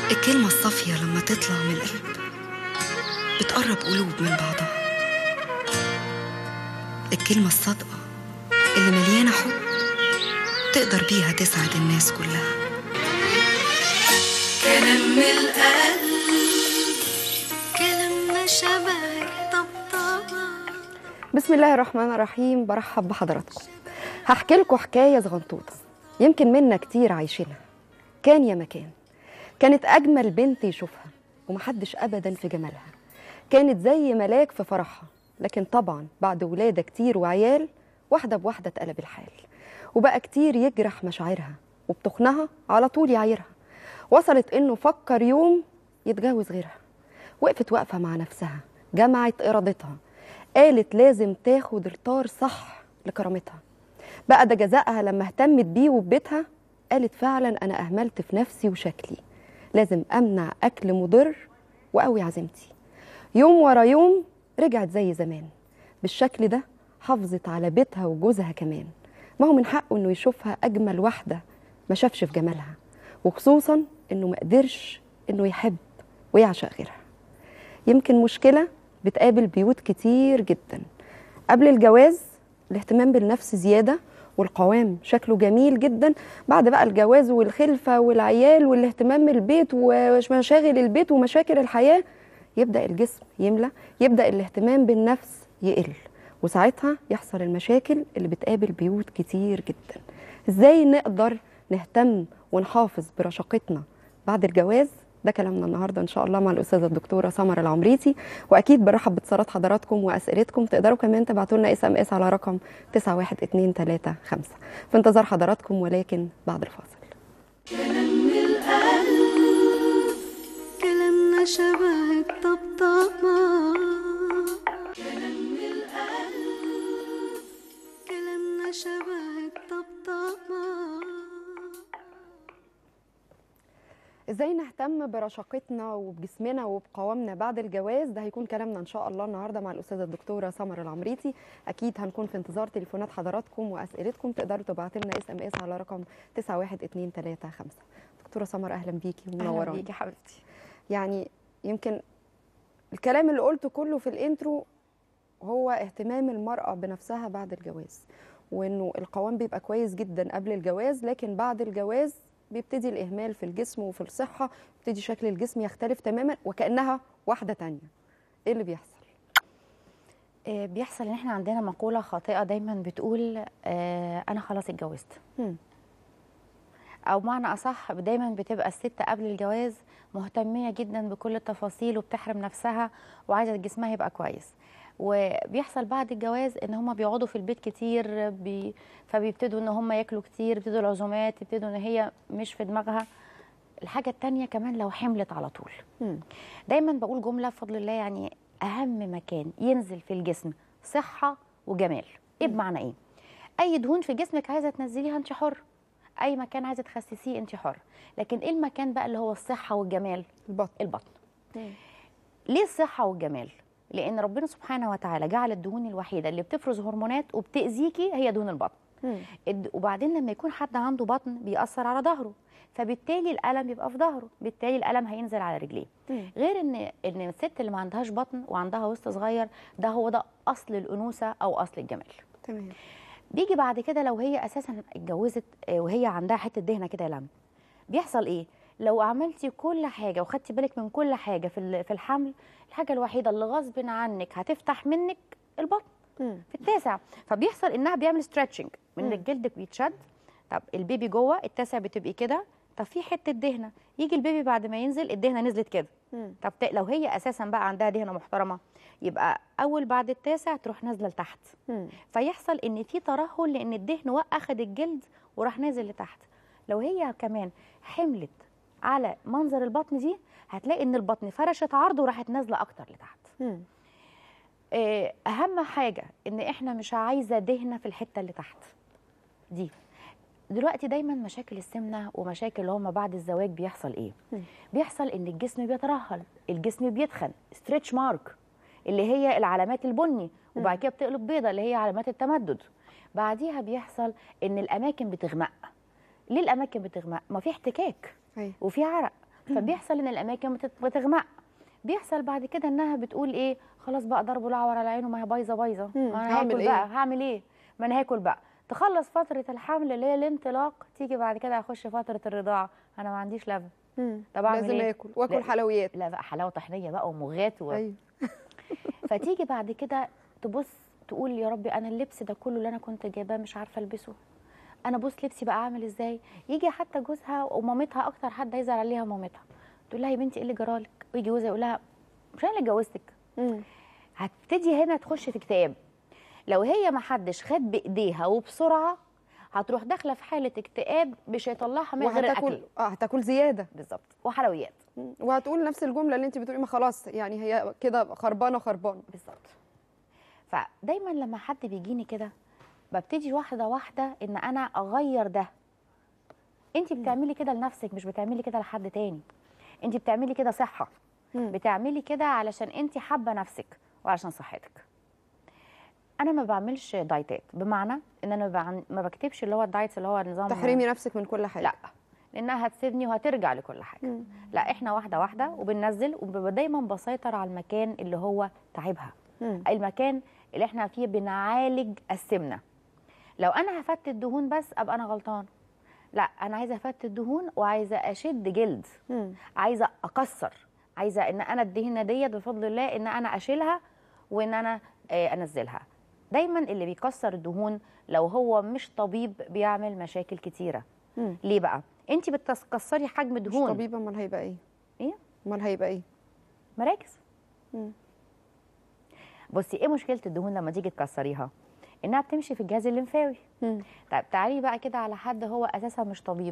الكلمة الصافية لما تطلع من القلب بتقرب قلوب من بعضها الكلمة الصادقة اللي مليانة حب تقدر بيها تسعد الناس كلها كلام من القلب كلامنا شبه الطبطبة بسم الله الرحمن الرحيم برحب بحضراتكم هحكي لكم حكايه صغنطوطه يمكن منا كتير عايشينها كان يا مكان كانت اجمل بنت يشوفها ومحدش ابدا في جمالها كانت زي ملاك في فرحها لكن طبعا بعد ولاده كتير وعيال واحده بواحده اتقلب الحال وبقى كتير يجرح مشاعرها وبتخنها على طول يعايرها وصلت انه فكر يوم يتجوز غيرها وقفت واقفه مع نفسها جمعت ارادتها قالت لازم تاخد الطار صح لكرامتها بقى ده جزائها لما اهتمت بيه وببيتها قالت فعلا انا اهملت في نفسي وشكلي لازم امنع اكل مضر واقوي عزيمتي يوم ورا يوم رجعت زي زمان بالشكل ده حافظت على بيتها وجوزها كمان ما هو من حقه انه يشوفها اجمل واحده ما شافش في جمالها وخصوصا انه ما قدرش انه يحب ويعشق غيرها يمكن مشكله بتقابل بيوت كتير جدا قبل الجواز الاهتمام بالنفس زياده والقوام شكله جميل جدا بعد بقى الجواز والخلفه والعيال والاهتمام بالبيت ومشاغل البيت ومشاكل الحياه يبدا الجسم يملى يبدا الاهتمام بالنفس يقل وساعتها يحصل المشاكل اللي بتقابل بيوت كتير جدا ازاي نقدر نهتم ونحافظ برشاقتنا بعد الجواز ده كلامنا النهارده ان شاء الله مع الاستاذه الدكتوره سمر العمريتي واكيد برحب باتصالات حضراتكم واسئلتكم تقدروا كمان تبعتوا لنا اس ام اس على رقم 91235 في انتظار حضراتكم ولكن بعد الفاصل كلام من القلب كلامنا شبه الطبطبة كلام من القلب كلامنا شبه الطبطبة ازاي نهتم برشاقتنا وبجسمنا وبقوامنا بعد الجواز ده هيكون كلامنا ان شاء الله النهارده مع الاستاذه الدكتوره سمر العمريتي اكيد هنكون في انتظار تليفونات حضراتكم واسئلتكم تقدروا تبعتوا لنا اس ام اس على رقم 91235 دكتوره سمر اهلا بيكي اهلا ومنوراني بيكي حبيبتي يعني يمكن الكلام اللي قلته كله في الانترو هو اهتمام المرأة بنفسها بعد الجواز وانه القوام بيبقى كويس جدا قبل الجواز لكن بعد الجواز بيبتدي الإهمال في الجسم وفي الصحة بيبتدي شكل الجسم يختلف تماما وكأنها واحدة تانية ايه اللي بيحصل؟ آه، بيحصل ان احنا عندنا مقوله خاطئه دايما بتقول آه، انا خلاص اتجوزت هم. او معنى اصح دايما بتبقى الست قبل الجواز مهتميه جدا بكل التفاصيل وبتحرم نفسها وعايزه جسمها يبقى كويس وبيحصل بعد الجواز ان هم بيقعدوا في البيت كتير بي فبيبتدوا ان هم ياكلوا كتير يبتدوا العزومات يبتدوا ان هي مش في دماغها الحاجه التانية كمان لو حملت على طول هم. دايما بقول جمله بفضل الله يعني اهم مكان ينزل في الجسم صحه وجمال ايه بمعنى ايه اي دهون في جسمك عايزه تنزليها انت حر اي مكان عايزه تخسسيه انت حر لكن ايه المكان بقى اللي هو الصحه والجمال البطن البطن مم. ليه الصحه والجمال لان ربنا سبحانه وتعالى جعل الدهون الوحيده اللي بتفرز هرمونات وبتاذيكي هي دهون البطن هم. الد- وبعدين لما يكون حد عنده بطن بيأثر على ظهره فبالتالي الألم بيبقى في ظهره بالتالي الألم هينزل على رجليه مم. غير ان ان الست اللي ما عندهاش بطن وعندها وسط صغير ده هو ده اصل الانوثه او اصل الجمال تمام بيجي بعد كده لو هي اساسا اتجوزت آه، وهي عندها حته دهنه كده يا لم بيحصل ايه لو عملتي كل حاجه وخدتي بالك من كل حاجه في ال- في الحمل الحاجه الوحيده اللي غصب عنك هتفتح منك البطن هم. في التاسع فبيحصل انها بيعمل ستريتشنج من مم. الجلد بيتشد طب البيبي جوه التاسع بتبقي كده طب في حته دهنه يجي البيبي بعد ما ينزل الدهنه نزلت كده هم. طب ت- لو هي اساسا بقى عندها دهنه محترمه يبقى اول بعد التاسع تروح نازله لتحت هم. فيحصل ان في ترهل لان الدهن وق- اخد الجلد وراح نازل لتحت لو هي كمان حملت على منظر البطن دي هتلاقي ان البطن فرشت عرض وراحت نازله اكتر لتحت هم. آه، اهم حاجه ان احنا مش عايزه دهنه في الحته اللي تحت دي دلوقتي دايما مشاكل السمنه ومشاكل اللي هم بعد الزواج بيحصل ايه مم. بيحصل ان الجسم بيترهل الجسم بيتخن ستريتش مارك اللي هي العلامات البني وبعد كده بتقلب بيضه اللي هي علامات التمدد بعديها بيحصل ان الاماكن بتغمق ليه الاماكن بتغمق ما في احتكاك أيوة. وفي عرق فبيحصل ان الاماكن بتت- بتغمق بيحصل بعد كده انها بتقول ايه خلاص بقى ضربه الاعور على عينه ما هي بايظه بايظه مم، ما انا هعمل هاكل إيه؟ بقى هعمل ايه ما انا هاكل بقى تخلص فتره الحمل اللي هي الانطلاق تيجي بعد كده اخش فتره الرضاعه انا ما عنديش لبن مم. طب أعمل لازم إيه؟ اكل واكل لا. حلويات لا بقى حلاوه طحينيه بقى ومغات و... ايوه فتيجي بعد كده تبص تقول يا ربي انا اللبس ده كله اللي انا كنت جايباه مش عارفه البسه انا بص لبسي بقى عامل ازاي يجي حتى جوزها ومامتها اكتر حد هيزعل عليها مامتها تقول لها يا بنتي ايه اللي جرالك ويجي جوزها يقول لها مش انا اللي اتجوزتك مم. هتبتدي هنا تخش في اكتئاب لو هي ما حدش خد بايديها وبسرعه هتروح داخله في حاله اكتئاب مش هيطلعها من غير وهتاكل الاكل اه هتاكل زياده بالظبط وحلويات مم. وهتقول نفس الجمله اللي انت بتقولي ما خلاص يعني هي كده خربانه خربانه بالظبط فدايما لما حد بيجيني كده ببتدي واحده واحده ان انا اغير ده انت بتعملي كده لنفسك مش بتعملي كده لحد تاني انت بتعملي كده صحه مم. بتعملي كده علشان انت حابه نفسك وعلشان صحتك انا ما بعملش دايتات بمعنى ان انا بعن- ما بكتبش اللي هو الدايت اللي هو نظام تحرمي نفسك من كل حاجه لا لانها هتسيبني وهترجع لكل حاجه مم. لا احنا واحده واحده وبننزل ودايما بسيطر على المكان اللي هو تعبها مم. المكان اللي احنا فيه بنعالج السمنه لو انا هفتت دهون بس ابقى انا غلطان لا انا عايزه افتت دهون وعايزه اشد جلد مم. عايزه اكسر عايزه ان انا الدهنه ديت بفضل الله ان انا اشيلها وان انا آه، انزلها دايما اللي بيكسر الدهون لو هو مش طبيب بيعمل مشاكل كتيره مم. ليه بقى انت بتكسري حجم مش دهون طبيب امال هيبقى ايه ايه امال هيبقى ايه مراكز مم. بصي ايه مشكله الدهون لما تيجي تكسريها انها بتمشي في الجهاز الليمفاوي مم. طيب تعالي بقى كده على حد هو اساسا مش طبيب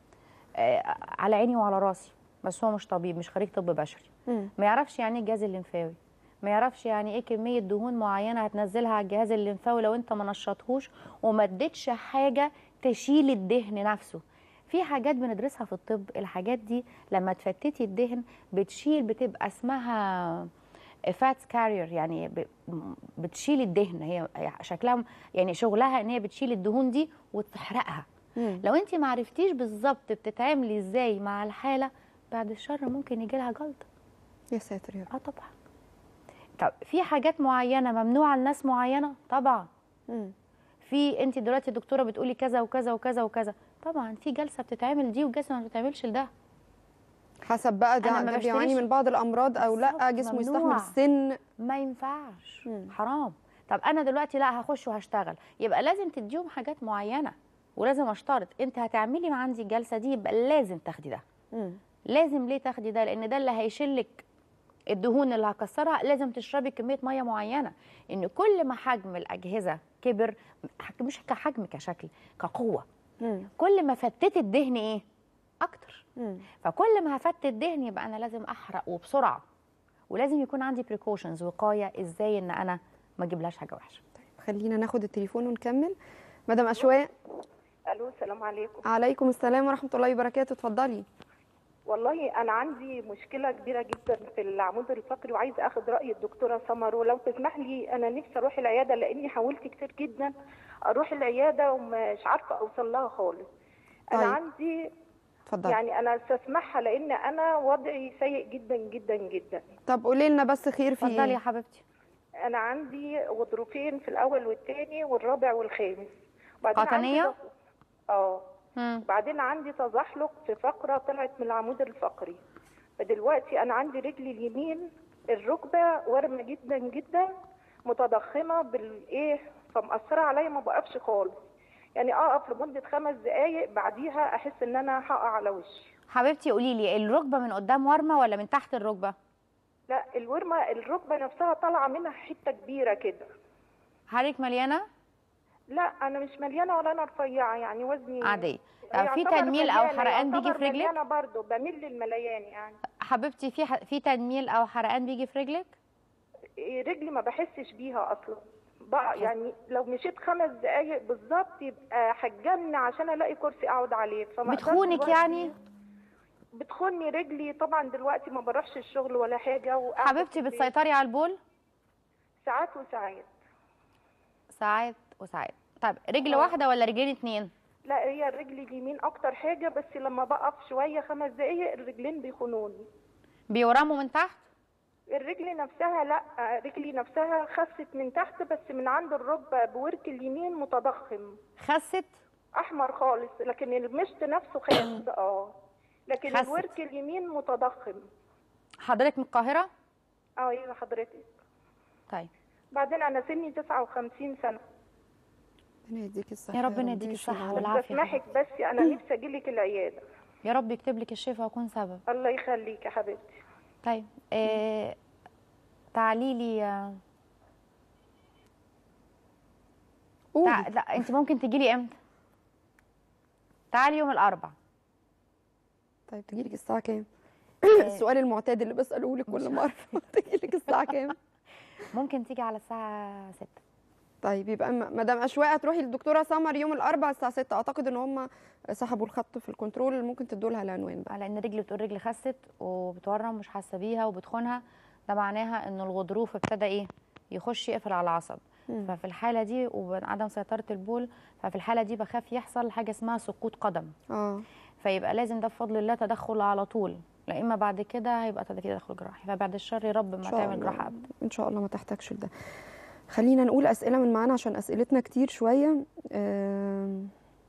آه على عيني وعلى راسي بس هو مش طبيب مش خريج طب بشري مم. ما يعرفش يعني ايه الجهاز الليمفاوي ما يعرفش يعني ايه كميه دهون معينه هتنزلها على الجهاز الليمفاوي لو انت ما نشطهوش وما اديتش حاجه تشيل الدهن نفسه في حاجات بندرسها في الطب الحاجات دي لما تفتتي الدهن بتشيل بتبقى اسمها فات كارير يعني ب- بتشيل الدهن هي شكلها يعني شغلها ان هي بتشيل الدهون دي وتحرقها مم. لو انت ما عرفتيش بالظبط بتتعاملي ازاي مع الحاله بعد الشر ممكن يجي لها جلطه يا ساتر يا رب اه طبعا طب في حاجات معينه ممنوعه لناس معينه طبعا مم. في انت دلوقتي دكتوره بتقولي كذا وكذا وكذا وكذا طبعا في جلسه بتتعمل دي وجلسه ما بتتعملش لده حسب بقى أنا ده, ما ده بيعاني بشتريش- من بعض الامراض او لا بالظبط، جسمه ممنوع. يستحمل السن ما ينفعش مم. حرام طب انا دلوقتي لا هخش وهشتغل يبقى لازم تديهم حاجات معينه ولازم اشترط انت هتعملي مع عندي الجلسه دي يبقى لازم تاخدي ده مم. لازم ليه تاخدي ده لان ده اللي هيشلك الدهون اللي هكسرها لازم تشربي كميه ميه معينه ان كل ما حجم الاجهزه كبر حك- مش كحجم كشكل كقوه مم. كل ما فتت الدهن ايه اكتر مم. فكل ما هفتت الدهن يبقى انا لازم احرق وبسرعه ولازم يكون عندي بريكوشنز وقايه ازاي ان انا ما اجيبلهاش حاجه وحشه خلينا ناخد التليفون ونكمل مدام اشواق الو السلام عليكم عليكم السلام ورحمه الله وبركاته اتفضلي والله انا عندي مشكله كبيره جدا في العمود الفقري وعايزه اخد راي الدكتوره سمر ولو تسمح لي انا نفسي اروح العياده لاني حاولت كتير جدا اروح العياده ومش عارفه اوصل لها خالص انا طيب. عندي اتفضلي يعني انا استسمحها لان انا وضعي سيء جدا جدا جدا طب قولي لنا بس خير في اتفضلي يا ايه حبيبتي انا عندي غضروفين في الاول والثاني والرابع والخامس وبعدين عندي قطنية؟ ضغط- اه مم. بعدين عندي تزحلق في فقرة طلعت من العمود الفقري فدلوقتي أنا عندي رجلي اليمين الركبة ورمة جدا جدا متضخمة بالإيه فمأثرة عليا ما بقفش خالص يعني أقف لمدة خمس دقايق بعديها أحس إن أنا هقع على وشي حبيبتي قولي لي الركبه من قدام ورمه ولا من تحت الركبه لا الورمة الركبة نفسها طالعة منها حتة كبيرة كده حضرتك مليانه لا أنا مش مليانة ولا أنا رفيعة يعني وزني عاديه طب في يعتبر تنميل او مليانة، حرقان بيجي يعتبر في رجلك مليانة برضه بميل للمليان يعني حبيبتي في ح... في تنميل او حرقان بيجي في رجلك رجلي ما بحسش بيها اصلا بقى يعني لو مشيت خمس دقايق بالظبط يبقى حجمني عشان الاقي كرسي اقعد عليه فما أقدرش بتخونك دلوقتي- يعني بتخوني رجلي طبعا دلوقتي ما بروحش الشغل ولا حاجه وقاعدة حبيبتي في البيت. بتسيطري على البول ساعات وساعات ساعات وساعات طب رجل آه. واحده ولا رجلين اتنين لا هي الرجل اليمين اكتر حاجه بس لما بقف شويه خمس دقايق الرجلين بيخونوني بيورموا من تحت الرجل نفسها لا رجلي نفسها خست من تحت بس من عند الركبه بورك اليمين متضخم خست احمر خالص لكن المشط نفسه خاس اه لكن خست. الورك اليمين متضخم حضرتك من القاهره اه ايوه حضرتك طيب بعدين انا سني 59 سنه ربنا يديك الصحه يا ربنا رب يديك ويشفي الصحة العالم. والعافية. بسمحك بس انا نفسي اجيلك العياده يا رب يكتب لك الشفاء ويكون سبب الله يخليك يا حبيبتي طيب آه تعالي لي آه، تع... قولي لا انت ممكن تجي لي امتى تعالي يوم الاربع طيب تجيلك الساعه كام السؤال المعتاد اللي بساله لك كل مره تجيلك الساعه كام ممكن تيجي على الساعه 6 طيب يبقى م- مدام اشواق هتروحي للدكتوره سمر يوم الاربعاء الساعه 6 اعتقد ان هم سحبوا الخط في الكنترول ممكن تدوا لها العنوان بقى على ان رجلي بتقول رجلي خست وبتورم مش حاسه بيها وبتخونها ده معناها ان الغضروف ابتدى ايه يخش يقفل على العصب ففي الحاله دي وعدم سيطره البول ففي الحاله دي بخاف يحصل حاجه اسمها سقوط قدم اه فيبقى لازم ده بفضل الله تدخل على طول لا اما بعد كده هيبقى في تدخل جراحي فبعد الشر يا رب إن ما شاء تعمل الله. جراحه ابدا ان شاء الله ما تحتاجش لده خلينا نقول اسئله من معانا عشان اسئلتنا كتير شويه آم،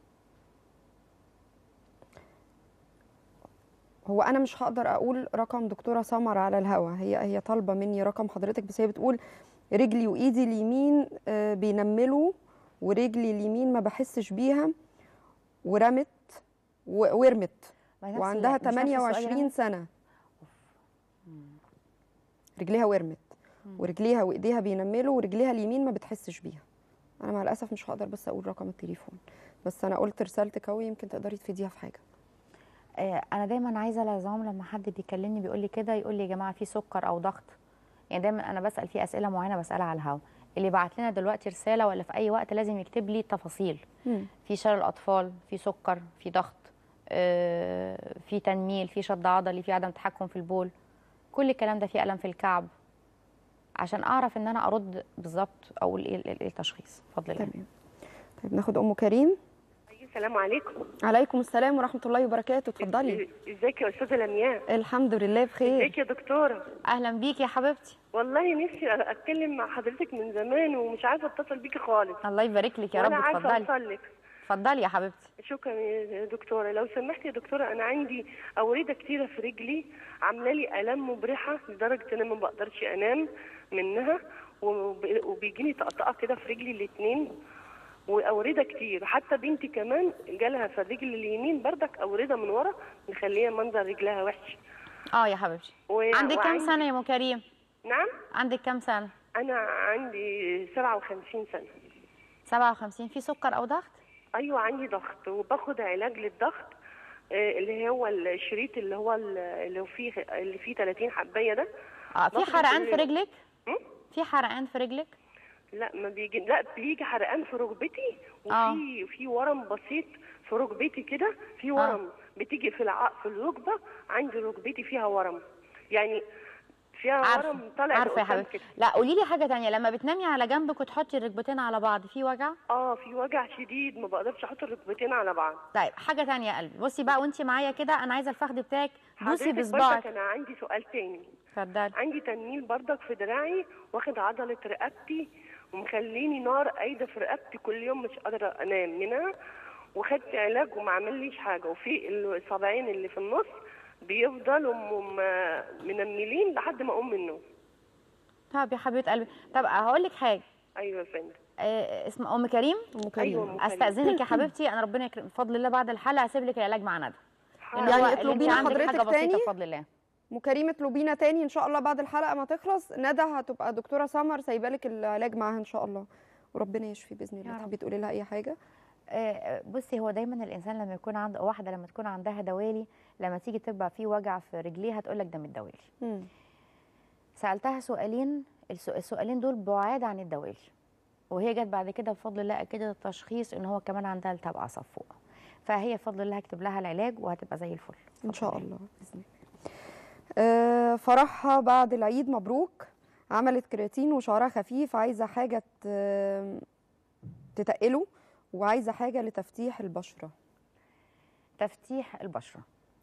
هو انا مش هقدر اقول رقم دكتوره سمر على الهوا هي هي طالبه مني رقم حضرتك بس هي بتقول رجلي وايدي اليمين آه، بينملوا ورجلي اليمين ما بحسش بيها ورمت و- ورمت ما هي نفس وعندها ال- مش نفس السؤال 28 يعني؟ سنة رجليها ورمت ورجليها وايديها بينملوا ورجليها اليمين ما بتحسش بيها انا مع الاسف مش هقدر بس اقول رقم التليفون بس انا قلت رسالتك اهو يمكن تقدري تفيديها في حاجه آه، انا دايما عايزه العظام لما حد بيكلمني بيقول لي كده يقول لي يا جماعه في سكر او ضغط يعني دايما انا بسال في اسئله معينه بسالها على الهوا اللي بعت لنا دلوقتي رساله ولا في اي وقت لازم يكتب لي التفاصيل مم. في شلل اطفال في سكر في ضغط آه، في تنميل في شد عضلي في عدم تحكم في البول كل الكلام ده في الم في الكعب عشان اعرف ان انا ارد بالظبط اقول ايه ال- إيه التشخيص بفضل الله تمام طيب ناخد ام كريم السلام عليكم عليكم السلام ورحمه الله وبركاته اتفضلي ازيك يا استاذه لمياء الحمد لله بخير ازيك يا دكتوره اهلا بيك يا حبيبتي والله نفسي اتكلم مع حضرتك من زمان ومش عارفه اتصل بيكي خالص الله يبارك لك يا رب وانا عارفه اتفضلي اوصل لك اتفضلي يا حبيبتي شكرا يا دكتوره لو سمحتي يا دكتوره انا عندي اورده كتيره في رجلي عامله لي الام مبرحه لدرجه ان انا ما بقدرش انام منها وب- وبيجيني طقطقه كده في رجلي الاثنين واورده كتير حتى بنتي كمان جالها في الرجل اليمين بردك اورده من ورا مخليه منظر رجلها وحش اه يا حبيبتي و- عندك كام وعندي- سنه يا ام كريم نعم عندك كام سنه انا عندي 57 سنه 57 في سكر او ضغط ايوه عندي ضغط وباخد علاج للضغط آه، اللي هو الشريط اللي هو ال- اللي فيه اللي فيه 30 حبايه ده اه في باخد حرقان كل في يوم. رجلك م? في حرقان في رجلك لا ما بيجي لا بيجي حرقان في ركبتي آه. وفي في ورم بسيط في ركبتي كده في ورم بتيجي في الع... في الركبه عندي ركبتي فيها ورم يعني فيها عارفه ورم طالع عارفه يا لقدام حبيبتي كده لا قولي لي حاجه تانية لما بتنامي على جنبك وتحطي الركبتين على بعض في وجع اه في وجع شديد ما بقدرش احط الركبتين على بعض طيب حاجه تانية يا قلبي بصي بقى وانت معايا كده انا عايزه الفخذ بتاعك دوسي حضرتك بصباعك برضك انا عندي سؤال تاني اتفضلي عندي تنميل بردك في دراعي واخد عضلة رقبتي ومخليني نار قايدة في رقبتي كل يوم مش قادرة انام منها وخدت علاج وما عمليش حاجة وفي الصابعين اللي في النص بيفضلوا م- م- منملين لحد ما اقوم من النوم طب يا حبيبه قلبي طب هقول لك حاجه ايوه يا فندم آه اسم ام كريم ام كريم أيوة، أم كريم. استاذنك يا حبيبتي انا ربنا يكرم بفضل الله بعد الحلقه هسيب لك العلاج مع ندى لأن يعني هو اللي اطلبي انت لنا عندك حضرتك حاجه بسيطه تاني؟ بفضل الله ام كريم اطلبينا تاني ان شاء الله بعد الحلقه ما تخلص ندى هتبقى دكتوره سمر سايبه لك العلاج معاها ان شاء الله وربنا يشفي باذن الله يا رب. تحبي تقولي لها اي حاجه آه، بصي هو دايما الانسان لما يكون عنده واحده لما تكون عندها دوالي لما تيجي تبقى في وجع في رجليها تقول لك ده من الدوالي مم. سالتها سؤالين السو- السؤالين دول بعاد عن الدوالي وهي جت بعد كده بفضل الله اكدت التشخيص ان هو كمان عندها التهاب اعصاب فوق فهي بفضل الله هكتب لها العلاج وهتبقى زي الفل ان شاء الله باذن الله آه، فرحها بعد العيد مبروك عملت كرياتين وشعرها خفيف عايزه حاجه ت- تتقله وعايزه حاجه لتفتيح البشره تفتيح البشره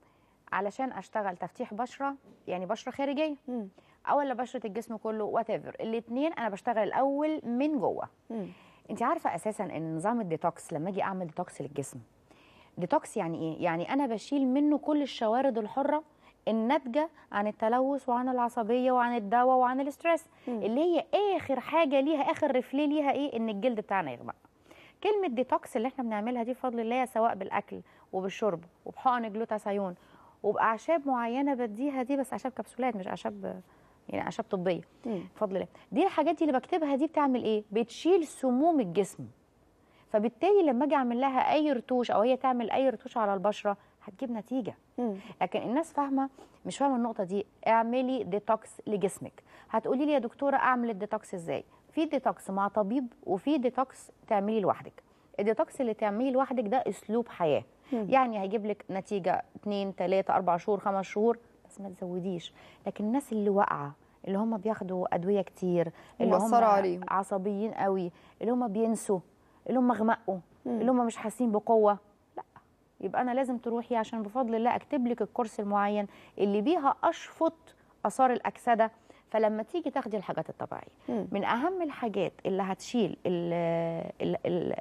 علشان اشتغل تفتيح بشره يعني بشره خارجيه مم. او ولا بشره الجسم كله وات ايفر الاثنين انا بشتغل الاول من جوه مم. انت عارفه اساسا ان نظام الديتوكس لما اجي اعمل ديتوكس للجسم ديتوكس يعني ايه يعني انا بشيل منه كل الشوارد الحره الناتجه عن التلوث وعن العصبيه وعن الدواء وعن الاسترس اللي هي اخر حاجه ليها اخر رفليه ليها ايه ان الجلد بتاعنا يغمق كلمه ديتوكس اللي احنا بنعملها دي بفضل الله سواء بالاكل وبالشرب وبحقن جلوتاثيون وباعشاب معينه بديها دي بس اعشاب كبسولات مش اعشاب يعني اعشاب طبيه مم. بفضل الله دي الحاجات دي اللي بكتبها دي بتعمل ايه بتشيل سموم الجسم فبالتالي لما اجي اعمل لها اي رتوش او هي تعمل اي رتوش على البشره هتجيب نتيجه مم. لكن الناس فاهمه مش فاهمه النقطه دي اعملي ديتوكس لجسمك هتقولي لي يا دكتوره اعمل الديتوكس ازاي في ديتوكس مع طبيب وفي ديتوكس تعملي لوحدك الديتوكس اللي تعمليه لوحدك ده اسلوب حياه يعني هيجيب لك نتيجه 2 3 4 شهور 5 شهور بس ما تزوديش لكن الناس اللي واقعه اللي هم بياخدوا ادويه كتير اللي هم مؤثرة عليهم. عصبيين قوي اللي هم بينسوا اللي هم غمقوا اللي هم مش حاسين بقوه لا يبقى انا لازم تروحي عشان بفضل الله اكتب لك الكورس المعين اللي بيها اشفط اثار الاكسده فلما تيجي تاخدي الحاجات الطبيعيه مم. من اهم الحاجات اللي هتشيل ال ال ال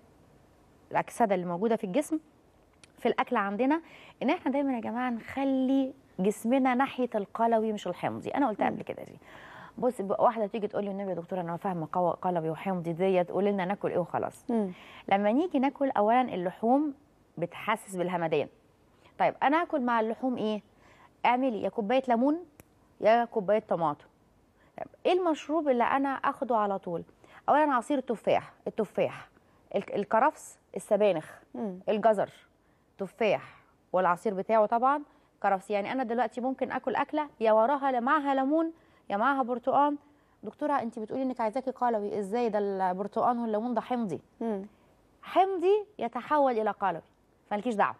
الاكسده اللي موجوده في الجسم في الاكل عندنا ان احنا دايما يا جماعه نخلي جسمنا ناحيه القلوي مش الحمضي انا قلتها قبل كده دي بص بقى واحده تيجي تقول لي النبي يا دكتوره انا فاهمه قو- قلوي وحمضي ديت قولي لنا ناكل ايه وخلاص مم. لما نيجي ناكل اولا اللحوم بتحسس بالهمدان طيب انا اكل مع اللحوم ايه اعملي يا كوبايه ليمون يا كوبايه طماطم طيب ايه المشروب اللي انا اخده على طول اولا عصير التفاح التفاح الك- الكرفس السبانخ مم. الجزر تفاح والعصير بتاعه طبعا كرفس يعني انا دلوقتي ممكن اكل اكله يا وراها لا معاها ليمون يا معاها برتقان دكتوره انت بتقولي انك عايزاكي قلوي ازاي ده البرتقان والليمون ده حمضي مم. حمضي يتحول الى قلوي فمالكيش دعوه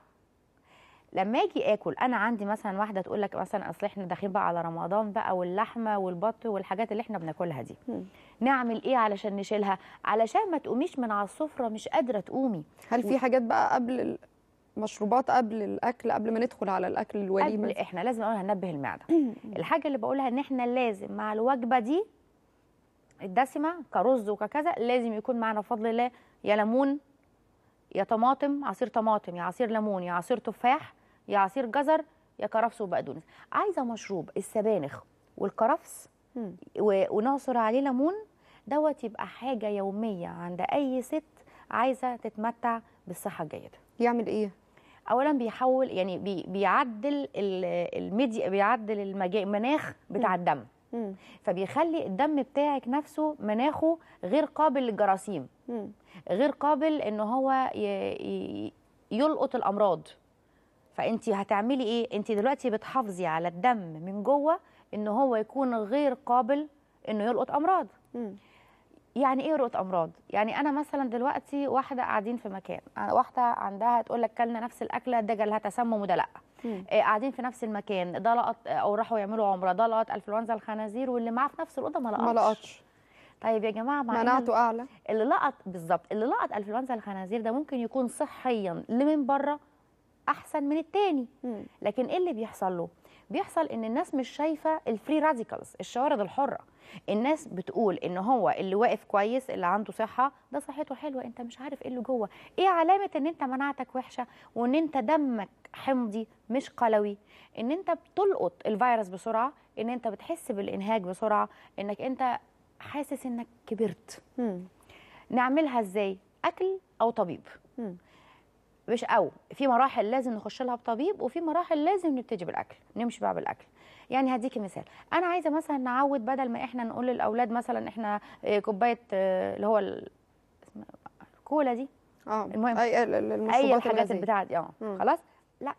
لما اجي اكل انا عندي مثلا واحده تقول لك مثلا اصل احنا داخلين بقى على رمضان بقى واللحمه والبط والحاجات اللي احنا بناكلها دي مم. نعمل ايه علشان نشيلها علشان ما تقوميش من على السفره مش قادره تقومي هل في حاجات بقى قبل ال- مشروبات قبل الاكل قبل ما ندخل على الاكل الوليمه قبل احنا لازم اقول هننبه المعده الحاجه اللي بقولها ان احنا لازم مع الوجبه دي الدسمه كرز وككذا لازم يكون معنا بفضل الله يا ليمون يا طماطم عصير طماطم يا عصير ليمون يا عصير تفاح يا عصير جزر يا كرفس وبقدونس عايزه مشروب السبانخ والكرفس مم. و- ونعصر عليه ليمون دوت يبقى حاجه يوميه عند اي ست عايزه تتمتع بالصحه الجيده يعمل ايه اولا بيحول يعني بي بيعدل ال- الميديا بيعدل المجا- المناخ بتاع الدم مم. فبيخلي الدم بتاعك نفسه مناخه غير قابل للجراثيم مم. غير قابل ان هو ي- ي- يلقط الامراض فانت هتعملي ايه انت دلوقتي بتحافظي على الدم من جوه ان هو يكون غير قابل انه يلقط امراض مم. يعني ايه يلقط امراض يعني انا مثلا دلوقتي واحده قاعدين في مكان واحده عندها تقول لك كلنا نفس الاكله ده جالها تسمم وده لا مم. إيه قاعدين في نفس المكان ده لقط او راحوا يعملوا عمره ده لقط انفلونزا الخنازير واللي معاه في نفس الاوضه ما لقطش ما لقطش طيب يا جماعه مع إن مناعته اعلى اللي لقط بالظبط اللي لقط انفلونزا الخنازير ده ممكن يكون صحيا اللي من بره احسن من التاني مم. لكن ايه اللي بيحصل له بيحصل ان الناس مش شايفه الفري راديكالز الشوارد الحره الناس بتقول ان هو اللي واقف كويس اللي عنده صحه ده صحته حلوه انت مش عارف ايه اللي جوه ايه علامه ان انت مناعتك وحشه وان انت دمك حمضي مش قلوي ان انت بتلقط الفيروس بسرعه ان انت بتحس بالانهاك بسرعه انك انت حاسس انك كبرت مم. نعملها ازاي اكل او طبيب مم. مش او في مراحل لازم نخش لها بطبيب وفي مراحل لازم نبتدي بالاكل نمشي بقى بالاكل يعني هديكي مثال انا عايزه مثلا نعود بدل ما احنا نقول للاولاد مثلا احنا آه، كوبايه آه، اللي هو ال- اسمها الكولا دي اه المهم. اي ال- ال- اي المشروبات الحاجات الغازية. البتاعه دي اه مم. خلاص لا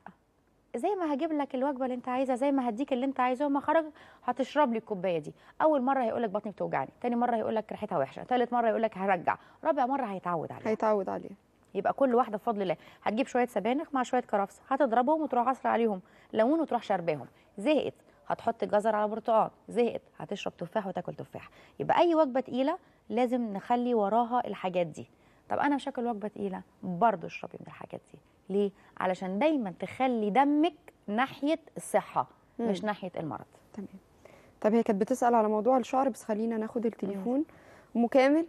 زي ما هجيب لك الوجبه اللي انت عايزها زي ما هديك اللي انت عايزه وما خرج هتشرب لي الكوبايه دي اول مره هيقول لك بطني بتوجعني تاني مره هيقول لك ريحتها وحشه تالت مره يقول لك هرجع رابع مره هيتعود عليها هيتعود عليه يبقى كل واحده بفضل الله هتجيب شويه سبانخ مع شويه كرفس هتضربهم وتروح عصر عليهم ليمون وتروح شرباهم زهقت هتحط جزر على برتقال زهقت هتشرب تفاح وتاكل تفاح يبقى اي وجبه تقيله لازم نخلي وراها الحاجات دي طب انا مش هاكل وجبه تقيله برضه اشربي من الحاجات دي ليه علشان دايما تخلي دمك ناحيه الصحه مش ناحيه المرض تمام طب هي كانت بتسأل على موضوع الشعر بس خلينا ناخد التليفون ام كامل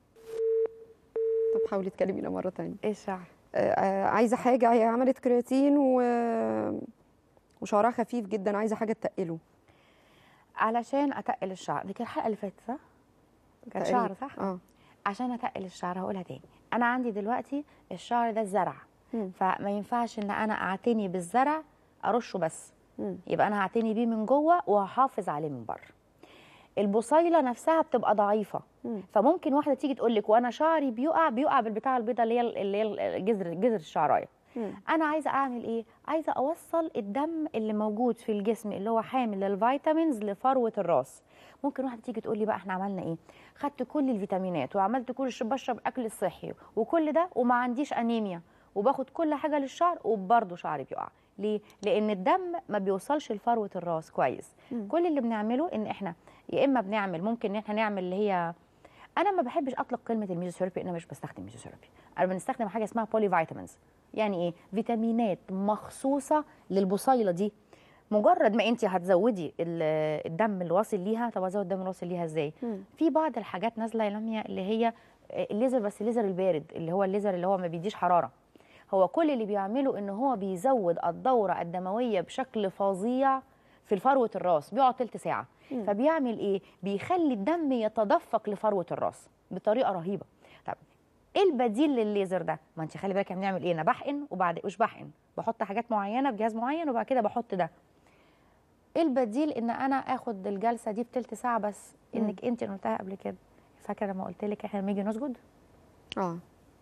طب حاولي تكلمينا مرة تانية ايه الشعر آه، آه، عايزة حاجة هي عملت كرياتين و... وشعرها خفيف جدا عايزة حاجة تقله علشان اتقل الشعر دي كانت الحلقه اللي فاتت صح كانت تقريبا. شعر صح اه عشان اتقل الشعر هقولها تاني انا عندي دلوقتي الشعر ده الزرع مم. فما ينفعش ان انا اعتني بالزرع ارشه بس مم. يبقى انا هعتني بيه من جوه وهحافظ عليه من بره البصيله نفسها بتبقى ضعيفه مم. فممكن واحده تيجي تقول لك وانا شعري بيقع بيقع بالبتاع البيضه اللي هي اللي هي جذر جذر الشعرايه مم. انا عايزه اعمل ايه عايزه اوصل الدم اللي موجود في الجسم اللي هو حامل للفيتامينز لفروه الراس ممكن واحده تيجي تقول لي بقى احنا عملنا ايه خدت كل الفيتامينات وعملت كل الش- بشرب اكل الصحي وكل ده وما عنديش انيميا وباخد كل حاجه للشعر وبرضه شعري بيقع ليه لان الدم ما بيوصلش لفروه الراس كويس مم. كل اللي بنعمله ان احنا يا اما بنعمل ممكن ان احنا نعمل اللي هي انا ما بحبش اطلق كلمه الميزوثيرابي انا مش بستخدم ميزوثيرابي انا بنستخدم حاجه اسمها بولي فيتامينز يعني ايه فيتامينات مخصوصه للبصيله دي مجرد ما انت هتزودي ال- الدم اللي واصل ليها طب ازود الدم اللي واصل ليها ازاي مم. في بعض الحاجات نازله يا لميا اللي هي الليزر بس الليزر البارد اللي هو الليزر اللي هو ما بيديش حراره هو كل اللي بيعمله ان هو بيزود الدوره الدمويه بشكل فظيع في فروه الراس بيقعد تلت ساعه مم. فبيعمل ايه بيخلي الدم يتدفق لفروه الراس بطريقه رهيبه طب ايه البديل للليزر ده ما انت خلي بالك احنا بنعمل ايه انا بحقن وبعد مش بحقن بحط حاجات معينه بجهاز معين وبعد كده بحط ده ايه البديل ان انا اخد الجلسه دي بتلت ساعه بس انك انت اللي قلتها قبل كده فاكره لما قلت لك احنا لما نيجي نسجد اه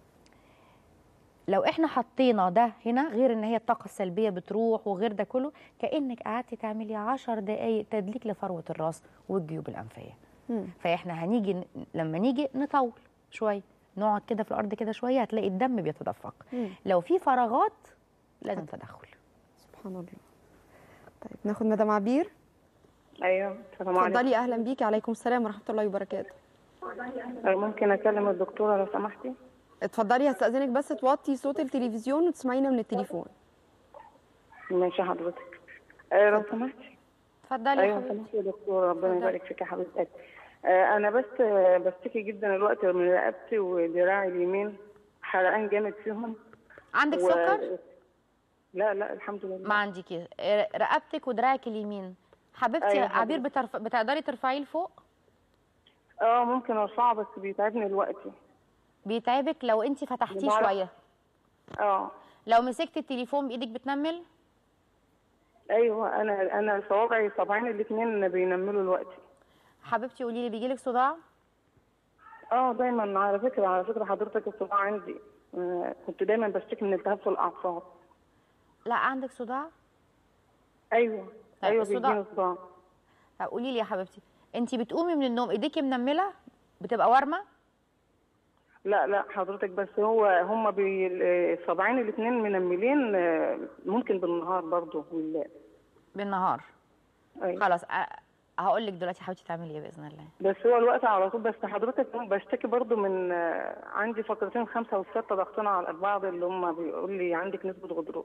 لو احنا حطينا ده هنا غير ان هي الطاقه السلبيه بتروح وغير ده كله كانك قعدتي تعملي 10 دقائق تدليك لفروه الراس والجيوب الانفيه مم. فاحنا هنيجي ن- لما نيجي نطول شويه نقعد كده في الارض كده شويه هتلاقي الدم بيتدفق مم. لو في فراغات لازم تدخل سبحان الله طيب ناخد مدام عبير ايوه السلام عليكم اتفضلي اهلا بيكي عليكم السلام ورحمه الله وبركاته أه، ممكن اكلم الدكتوره لو سمحتي اتفضلي هستأذنك بس توطي صوت التلفزيون وتسمعينا من التليفون ماشي حضرتك أه لو سمحتي اتفضلي يا ايوه حبيبتي سمحتي يا دكتوره ربنا اتفضلي. يبارك فيك يا حبيبتي أه انا بس آه، بشتكي جدا الوقت من رقبتي ودراعي اليمين حرقان جامد فيهم عندك و- سكر لا لا الحمد لله ما عندكي ر- رقبتك ودراعك اليمين حبيبتي أيوة يا عبير حضرتك. بترف... بتقدري ترفعيه لفوق اه ممكن ارفعه بس بيتعبني الوقت بيتعبك لو انت فتحتيه بعرف. شويه اه لو مسكتي التليفون بايدك بتنمل ايوه انا انا صوابعي صباعين الاثنين بينملوا الوقت حبيبتي قولي لي بيجيلك صداع اه دايما على فكره على فكره حضرتك الصداع عندي آه، كنت دايما بشتكي من التهاب في الاعصاب لا عندك صداع ايوه طيب ايوه الصداع- بيجيني صداع طب قولي لي يا حبيبتي انت بتقومي من النوم ايديكي منمله بتبقى وارمه لا لا حضرتك بس هو هم بي- الصباعين الاثنين منملين آه، ممكن بالنهار برضه بالليل بالنهار أيوة. خلاص هقول لك دلوقتي حاولتي تعملي ايه باذن الله بس هو الوقت على طول بس حضرتك بشتكي برضه من آه، عندي فقرتين خمسة وستة ضغطنا على البعض اللي هم بيقول لي عندك نسبة غضروف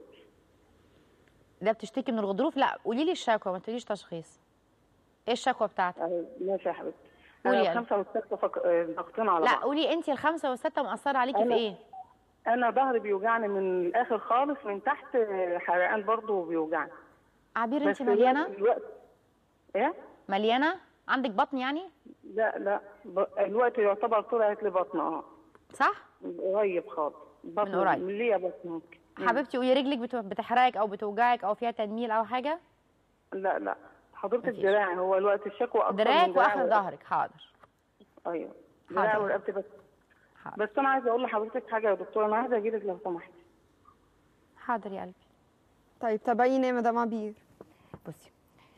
ده بتشتكي من الغضروف لا قولي لي الشكوى ما تقوليش تشخيص ايه الشكوى بتاعتك أيوة، ماشي يا حبيبتي قولي أنا يعني. الخمسة والستة فق... آه، ضغطنا على لا بعض قولي انت الخمسه والسته مأثره عليكي في أنا- ايه انا ظهري بيوجعني من الاخر خالص من تحت آه، حرقان برضه بيوجعني عبير بس انت مليانه الوقت- الوقت ايه مليانه عندك بطن يعني لا لا ب... الوقت يعتبر طلعت لي بطن اه صح قريب خالص بطن من قريب. من ليا بطن ممكن مم. حبيبتي قولي رجلك بت- بتحرقك او بتوجعك او فيها تنميل او حاجه لا لا حضرتك مفيش. دراعي هو الوقت الشكوى اكتر دراعك من دراعي واخر ورقبتي. ظهرك حاضر ايوه دراعي حاضر. ورقبتي بس حاضر بس انا عايزه اقول لحضرتك حاجه يا دكتوره انا عايزه اجي لك لو سمحتي حاضر يا قلبي طيب تابعينا يا مدام عبير بصي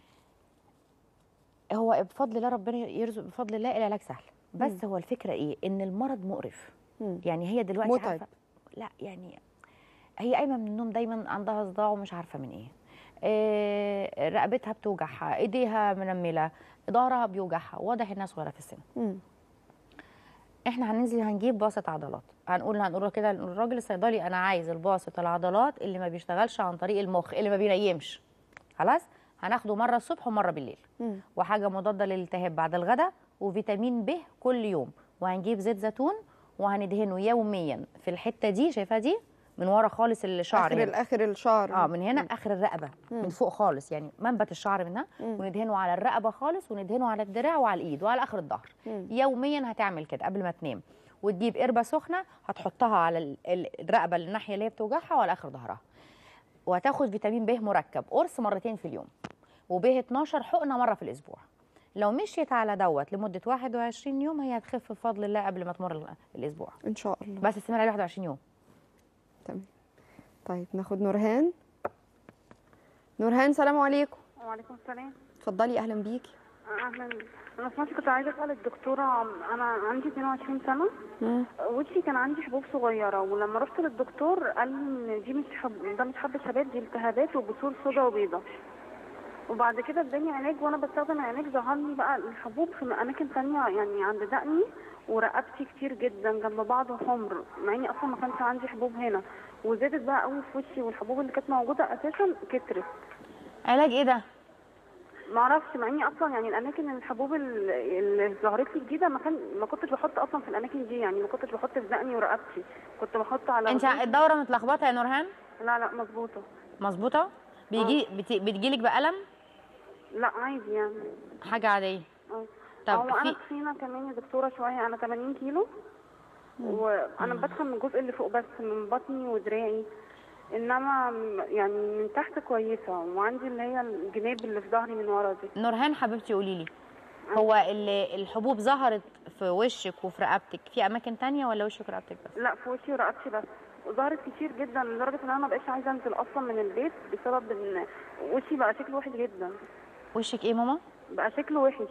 هو بفضل الله ربنا يرزق بفضل الله العلاج سهل بس هو الفكره ايه ان المرض مقرف مم. يعني هي دلوقتي متعب. عارفه لا يعني هي قايمه من النوم دايما عندها صداع ومش عارفه من ايه آه، رقبتها بتوجعها ايديها منمله ظهرها بيوجعها واضح انها صغيره في السن مم. احنا هننزل هنجيب باسط عضلات هنقول هنقول كده للراجل الصيدلي انا عايز الباسط العضلات اللي ما بيشتغلش عن طريق المخ اللي ما بينيمش خلاص هناخده مره الصبح ومره بالليل مم. وحاجه مضاده للالتهاب بعد الغداء وفيتامين ب كل يوم وهنجيب زيت زيتون وهندهنه يوميا في الحته دي شايفاها دي من ورا خالص الشعر اخر هنا. الاخر الشعر اه من هنا اخر الرقبه من فوق خالص يعني منبت الشعر منها وندهنه على الرقبه خالص وندهنه على الدراع وعلى الايد وعلى اخر الظهر يوميا هتعمل كده قبل ما تنام وتجيب قربه سخنه هتحطها على ال- ال- الرقبه الناحيه اللي هي بتوجعها وعلى اخر ظهرها وهتاخد فيتامين ب مركب قرص مرتين في اليوم وب 12 حقنه مره في الاسبوع لو مشيت على دوت لمده 21 يوم هي هتخف بفضل الله قبل ما تمر ال- الاسبوع ان شاء الله بس استمر عليه 21 يوم تمام طيب ناخد نورهان نورهان سلام عليكم وعليكم السلام اتفضلي اهلا بيكي اهلا انا سمعت كنت عايزه اسال الدكتوره انا عندي 22 سنه وشي كان عندي حبوب صغيره ولما رحت للدكتور قال لي ان دي مش حب ده مش حب شباب دي التهابات وبثور سودا وبيضه وبعد كده اداني علاج وانا بستخدم العلاج ظهر لي بقى الحبوب في اماكن تانية يعني عند دقني ورقبتي كتير جدا جنب بعض حمر مع اني اصلا ما كانش عندي حبوب هنا وزادت بقى قوي في وشي والحبوب اللي كانت موجوده اساسا كترت علاج ايه ده ما اعرفش مع اني اصلا يعني الاماكن الحبوب ال- اللي ظهرت لي جديده ما كان ما كنتش بحط اصلا في الاماكن دي يعني ما كنتش بحط في دقني ورقبتي كنت بحط على انت رجلي. الدوره متلخبطه يا نورهان لا لا مظبوطه مظبوطه بيجي بت... بتجيلك بألم لا عادي يعني حاجه عاديه اه طب هو انا في- تخينه كمان يا دكتوره شويه انا 80 كيلو وانا بدخل من الجزء اللي فوق بس من بطني ودراعي انما م- يعني من تحت كويسه وعندي اللي هي الجناب اللي في ظهري من ورا دي نورهان حبيبتي قولي لي هو ال- الحبوب ظهرت في وشك وفي رقبتك في اماكن تانية ولا وشك ورقبتك بس لا في وشي ورقبتي بس ظهرت كتير جدا لدرجه ان انا ما بقتش عايزه انزل اصلا من البيت بسبب ان وشي بقى شكله وحش جدا وشك ايه ماما بقى شكله وحش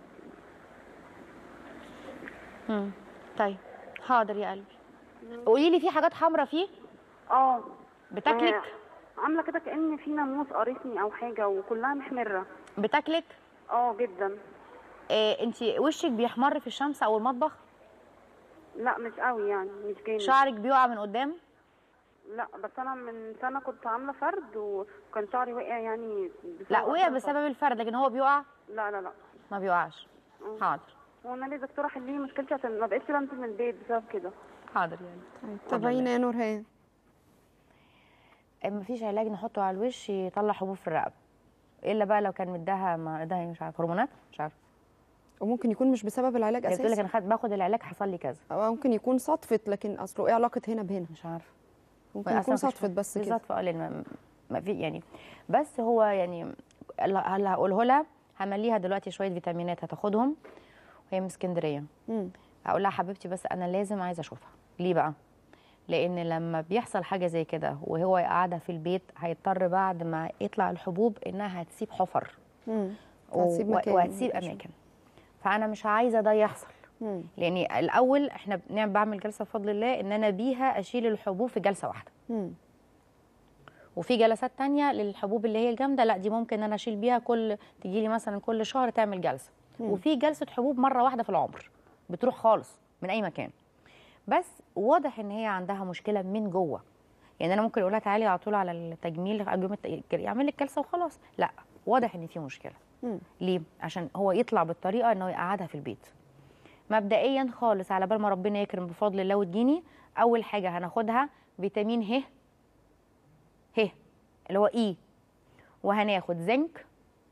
مم. طيب حاضر يا قلبي قولي لي في حاجات حمراء فيه اه بتاكلك آه، عامله كده كان في ناموس قارصني او حاجه وكلها محمره بتاكلك اه جدا إيه انت وشك بيحمر في الشمس او المطبخ لا مش قوي يعني مش جامد شعرك بيقع من قدام لا بس انا من سنه كنت عامله فرد وكان شعري وقع يعني بسبب لا وقع أصلاً بسبب الفرد لكن هو بيقع لا لا لا ما بيقعش حاضر وانا ليه دكتوره حلي لي مشكلتي عشان ما بقتش بنزل من البيت بسبب كده حاضر يعني طيب تابعينا يا نورهان ما فيش علاج نحطه على الوش يطلع حبوب في الرقبه الا بقى لو كان مداها ما ده مش عارف هرمونات مش عارف وممكن يكون مش بسبب العلاج هي بتقول لك اساسا انا خد باخد العلاج حصل لي كذا او ممكن يكون صدفت لكن اصله ايه علاقه هنا بهنا مش عارفه ممكن أصلاً يكون مفيش- صدفت بس كده بالظبط اه لان ما- ما في يعني بس هو يعني اللي اللي هقوله لها همليها دلوقتي شويه فيتامينات هتاخدهم وهي من اسكندريه مم. هقول لها حبيبتي بس انا لازم عايزه اشوفها ليه بقى لان لما بيحصل حاجه زي كده وهو قاعده في البيت هيضطر بعد ما يطلع الحبوب انها هتسيب حفر مم. و- هتسيب مكان وهتسيب اماكن فانا مش عايزه ده يحصل مم. لان الاول احنا بنعمل بعمل جلسه بفضل الله ان انا بيها اشيل الحبوب في جلسه واحده مم. وفي جلسات تانية للحبوب اللي هي الجامده لا دي ممكن انا اشيل بيها كل تجي لي مثلا كل شهر تعمل جلسه وفي جلسه حبوب مره واحده في العمر بتروح خالص من اي مكان بس واضح ان هي عندها مشكله من جوه يعني انا ممكن اقول لها تعالي على طول على التجميل يوم الت- يعمل لك جلسه وخلاص لا واضح ان في مشكله مم. ليه عشان هو يطلع بالطريقه انه يقعدها في البيت مبدئيا خالص على بال ما ربنا يكرم بفضل الله وتجيني اول حاجه هناخدها فيتامين ه ه اللي هو اي وهناخد زنك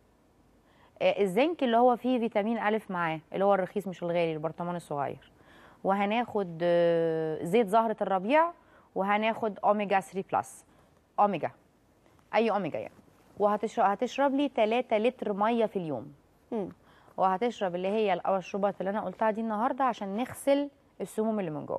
آه، الزنك اللي هو فيه فيتامين الف معاه اللي هو الرخيص مش الغالي البرطمان الصغير وهناخد آه، زيت زهره الربيع وهناخد اوميجا 3 بلس اوميجا اي اوميجا يعني وهتشرب هتشرب لي 3 لتر ميه في اليوم مم. وهتشرب اللي هي المشروبات اللي انا قلتها دي النهارده عشان نغسل السموم اللي من جوه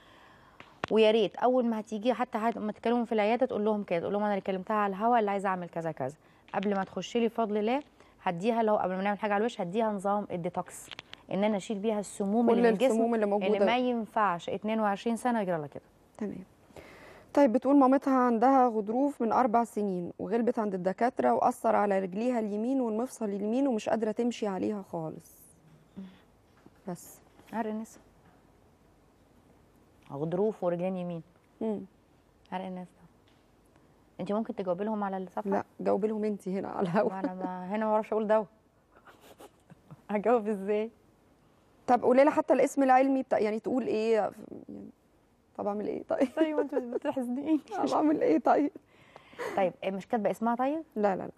ويا ريت اول ما هتيجي حتى هت- ما تكلموا في العياده تقول لهم كده تقول لهم انا اللي كلمتها على الهوا اللي عايزه اعمل كذا كذا قبل ما تخش لي بفضل الله هديها لو قبل ما نعمل حاجه على الوش هديها نظام الديتوكس ان انا اشيل بيها السموم كل اللي من الجسم السموم اللي اللي موجودة. ما ينفعش 22 سنه يجرى لها كده تمام طيب بتقول مامتها عندها غضروف من أربع سنين وغلبت عند الدكاترة وأثر على رجليها اليمين والمفصل اليمين ومش قادرة تمشي عليها خالص بس عرق النسا غضروف ورجلين يمين مم. عرق الناس ده انت ممكن تجاوبي لهم على الصفحه لا جاوبي لهم انت هنا على الهوا ما انا ما هنا ما بعرفش اقول دواء هجاوب ازاي طب قولي لها حتى الاسم العلمي بتاع يعني تقول ايه يعني طب اعمل ايه طيب طيب انت بتحزنيني طب اعمل ايه طيب طيب مش كاتبه اسمها طيب لا لا لا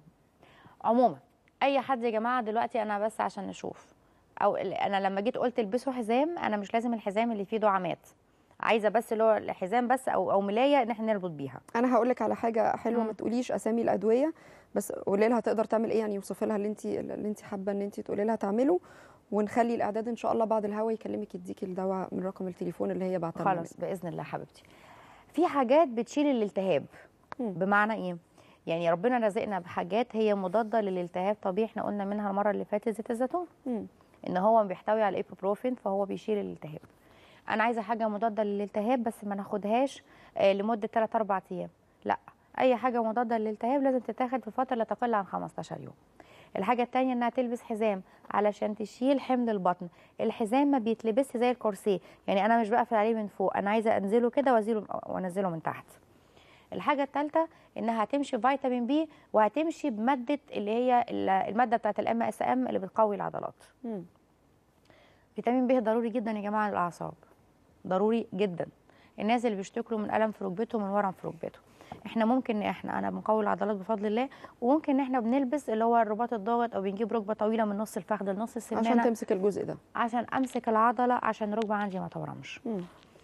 عموما اي حد يا جماعه دلوقتي انا بس عشان نشوف او ال- انا لما جيت قلت البسوا حزام انا مش لازم الحزام اللي فيه دعامات عايزه بس اللي هو الحزام بس او او ملايه ان احنا نربط بيها انا هقول لك على حاجه حلوه مم. ما تقوليش اسامي الادويه بس قولي لها تقدر تعمل ايه يعني يوصفي لها اللي انت اللي انت حابه ان انت تقولي لها تعمله ونخلي الاعداد ان شاء الله بعد الهوا يكلمك يديكي الدواء من رقم التليفون اللي هي بعتها لنا خلاص باذن الله حبيبتي في حاجات بتشيل الالتهاب مم. بمعنى ايه يعني ربنا رزقنا بحاجات هي مضاده للالتهاب طبيعي احنا قلنا منها المره اللي فاتت زيت الزيتون مم. ان هو بيحتوي على الايبوبروفين فهو بيشيل الالتهاب انا عايزه حاجه مضاده للالتهاب بس ما ناخدهاش آه، لمده 3 4 ايام لا اي حاجه مضاده للالتهاب لازم تتاخد في فتره لا تقل عن 15 يوم الحاجه التانية انها تلبس حزام علشان تشيل حمل البطن الحزام ما بيتلبسش زي الكورسيه يعني انا مش بقفل عليه من فوق انا عايزه انزله كده وازيله وانزله من تحت الحاجه الثالثه انها هتمشي بفيتامين بي وهتمشي بماده اللي هي ال- الماده بتاعت الام اس ام اللي بتقوي العضلات مم. فيتامين ب ضروري جدا يا جماعه للاعصاب ضروري جدا الناس اللي بيشتكوا من الم في ركبته من ورم في ركبته احنا ممكن إن احنا انا بنقوي العضلات بفضل الله وممكن ان احنا بنلبس اللي هو الرباط الضاغط او بنجيب ركبه طويله من نص الفخذ لنص السمانه عشان تمسك الجزء ده عشان امسك العضله عشان الركبه عندي ما تورمش مم.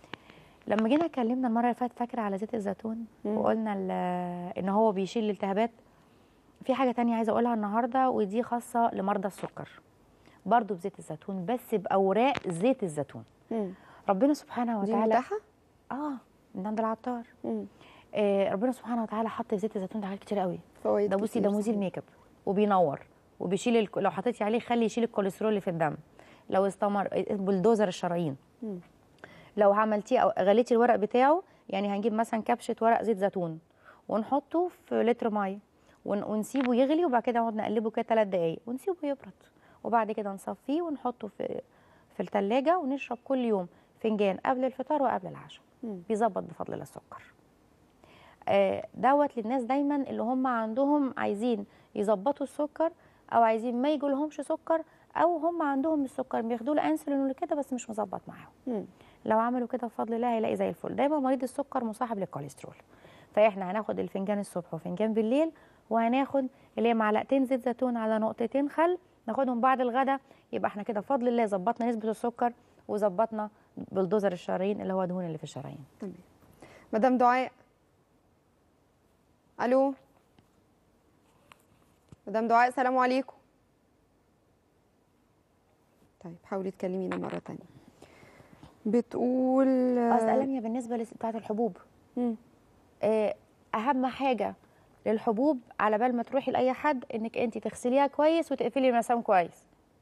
لما جينا اتكلمنا المره اللي فاتت فاكره على زيت الزيتون مم. وقلنا ال- ان هو بيشيل الالتهابات في حاجه تانية عايزه اقولها النهارده ودي خاصه لمرضى السكر برضو بزيت الزيتون بس باوراق زيت الزيتون مم. ربنا سبحانه دي وتعالى متاحه اه من عند العطار مم. آه ربنا سبحانه وتعالى حط في زيت الزيتون ده حاجات كتير قوي فوائد ده بصي كتير ده مزيل صحيح. ميك اب وبينور وبيشيل الك... لو حطيتي عليه خلي يشيل الكوليسترول اللي في الدم لو استمر بلدوزر الشرايين مم. لو عملتيه او غليتي الورق بتاعه يعني هنجيب مثلا كبشه ورق زيت زيتون ونحطه في لتر ميه ون... ونسيبه يغلي وبعد كده نقعد نقلبه كده ثلاث دقايق ونسيبه يبرد وبعد كده نصفيه ونحطه في في الثلاجه ونشرب كل يوم فنجان قبل الفطار وقبل العشاء مم. بيظبط بفضل الله السكر آه، دوت للناس دايما اللي هم عندهم عايزين يظبطوا السكر او عايزين ما يجولهمش سكر او هم عندهم السكر بياخدوا له انسولين ولا كده بس مش مظبط معاهم مم. لو عملوا كده بفضل الله هيلاقي زي الفل دايما مريض السكر مصاحب للكوليسترول فاحنا هناخد الفنجان الصبح وفنجان بالليل وهناخد اللي هي معلقتين زيت زيتون على نقطتين خل ناخدهم بعد الغداء يبقى احنا كده بفضل الله ظبطنا نسبه السكر وظبطنا بلدوزر الشرايين اللي هو دهون اللي في الشرايين تمام مدام دعاء الو مدام دعاء السلام عليكم طيب حاولي تكلمينا مره تانية بتقول اصل ألميا بالنسبه لس- بتاعت الحبوب مم. آه، اهم حاجه للحبوب على بال ما تروحي لاي حد انك انت تغسليها كويس وتقفلي المسام كويس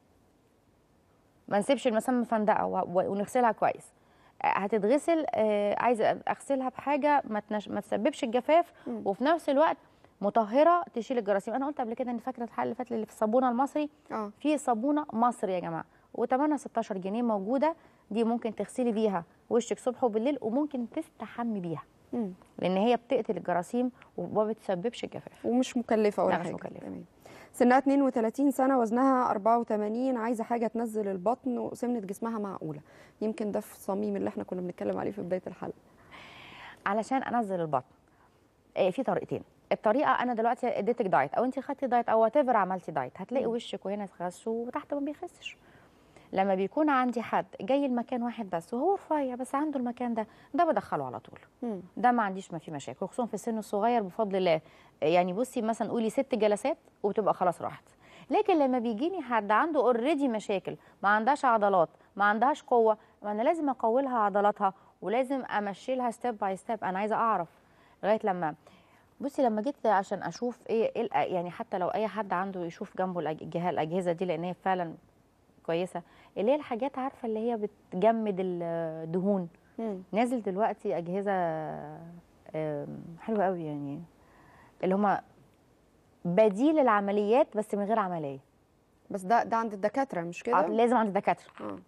ما نسيبش المسام مفندقه و- و- ونغسلها كويس آه، هتتغسل آه، عايزه اغسلها بحاجه ما تنش... ما تسببش الجفاف مم. وفي نفس الوقت مطهره تشيل الجراثيم انا قلت قبل كده ان فاكره الحلقه اللي فاتت اللي في الصابونه المصري اه في صابونه مصري يا جماعه وتمنها 16 جنيه موجوده دي ممكن تغسلي بيها وشك صبح وبالليل وممكن تستحمي بيها مم. لان هي بتقتل الجراثيم وما بتسببش الجفاف ومش مكلفه ولا لا، مش حاجه مكلفة. تمام سنها 32 سنه وزنها 84 عايزه حاجه تنزل البطن وسمنه جسمها معقوله يمكن ده في الصميم اللي احنا كنا بنتكلم عليه في بدايه الحلقه علشان انزل البطن آه، في طريقتين الطريقه انا دلوقتي اديتك دايت او انت خدتي دايت او وات عملتي دايت هتلاقي وشك وهنا خس وتحت ما بيخسش لما بيكون عندي حد جاي المكان واحد بس وهو رفيع بس عنده المكان ده ده بدخله على طول مم. ده ما عنديش ما فيه مشاكل خصوصا في السن الصغير بفضل الله يعني بصي مثلا قولي ست جلسات وتبقى خلاص راحت لكن لما بيجيني حد عنده اوريدي مشاكل ما عندهاش عضلات ما عندهاش قوه ما انا لازم اقوي لها عضلاتها ولازم امشي لها ستيب باي ستيب انا عايزه اعرف لغايه لما بصي لما جيت عشان اشوف ايه, إيه الأ- يعني حتى لو اي حد عنده يشوف جنبه الأج- الجهاز الاجهزه دي لان هي فعلا كويسه اللي هي الحاجات عارفه اللي هي بتجمد الدهون مم. نازل دلوقتي اجهزه آم، حلوه قوي يعني اللي هما بديل العمليات بس من غير عمليه بس ده ده عند الدكاتره مش آه، كده لازم عند الدكاتره اه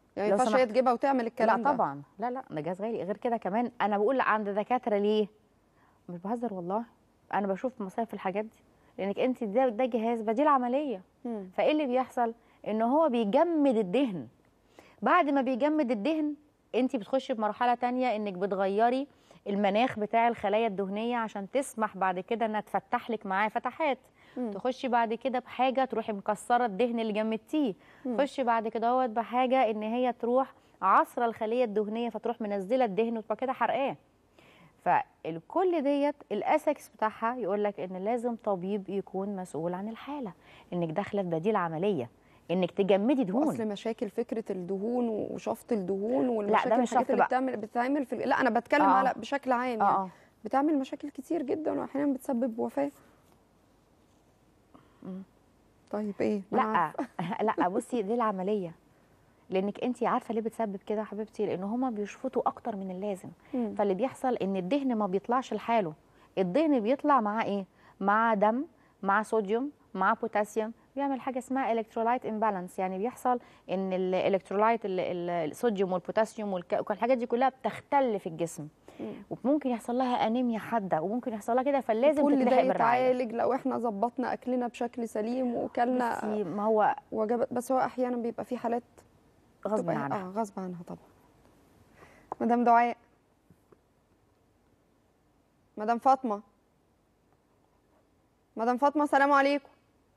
يعني لو ما ينفعش هي سمحت. تجيبها وتعمل الكلام لا ده طبعا لا لا ده جهاز غالي غير كده كمان انا بقول عند دكاتره ليه مش بهزر والله انا بشوف مصايف الحاجات دي لانك انت ده, ده جهاز بديل عمليه مم. فايه اللي بيحصل ان هو بيجمد الدهن بعد ما بيجمد الدهن انت بتخشي في مرحله تانية انك بتغيري المناخ بتاع الخلايا الدهنيه عشان تسمح بعد كده انها تفتح لك معاه فتحات مم. تخشي بعد كده بحاجه تروحي مكسره الدهن اللي جمدتيه تخشي بعد كده هوت بحاجه ان هي تروح عصره الخليه الدهنيه فتروح منزله الدهن وتبقى كده حرقاه فالكل ديت الاسكس بتاعها يقول لك ان لازم طبيب يكون مسؤول عن الحاله انك داخله في بديل عمليه انك تجمدي دهون اصل مشاكل فكره الدهون وشفط الدهون والمشاكل ده مش الحاجات شفط اللي بقى. بتعمل بتتعمل في لا انا بتكلم آه. على بشكل عام يعني اه اه بتعمل مشاكل كتير جدا واحيانا بتسبب وفاه طيب ايه ما أنا لا عارفة. لا بصي دي العمليه لانك انت عارفه ليه بتسبب كده يا حبيبتي لان هما بيشفطوا اكتر من اللازم مم. فاللي بيحصل ان الدهن ما بيطلعش لحاله الدهن بيطلع معاه ايه مع دم مع صوديوم مع بوتاسيوم بيعمل حاجه اسمها الكترولايت امبالانس يعني بيحصل ان الالكترولايت ال- ال- الصوديوم والبوتاسيوم والك- والحاجات دي كلها بتختل في الجسم وممكن يحصل لها انيميا حاده وممكن يحصل لها كده فلازم كل ده تتلحق بالرعايه يتعالج لو احنا ظبطنا اكلنا بشكل سليم وكلنا بصي، ما هو وجبات بس هو احيانا بيبقى في حالات غصب بتبقى- عنها اه غصب عنها طبعا مدام دعاء مدام فاطمه مدام فاطمه السلام عليكم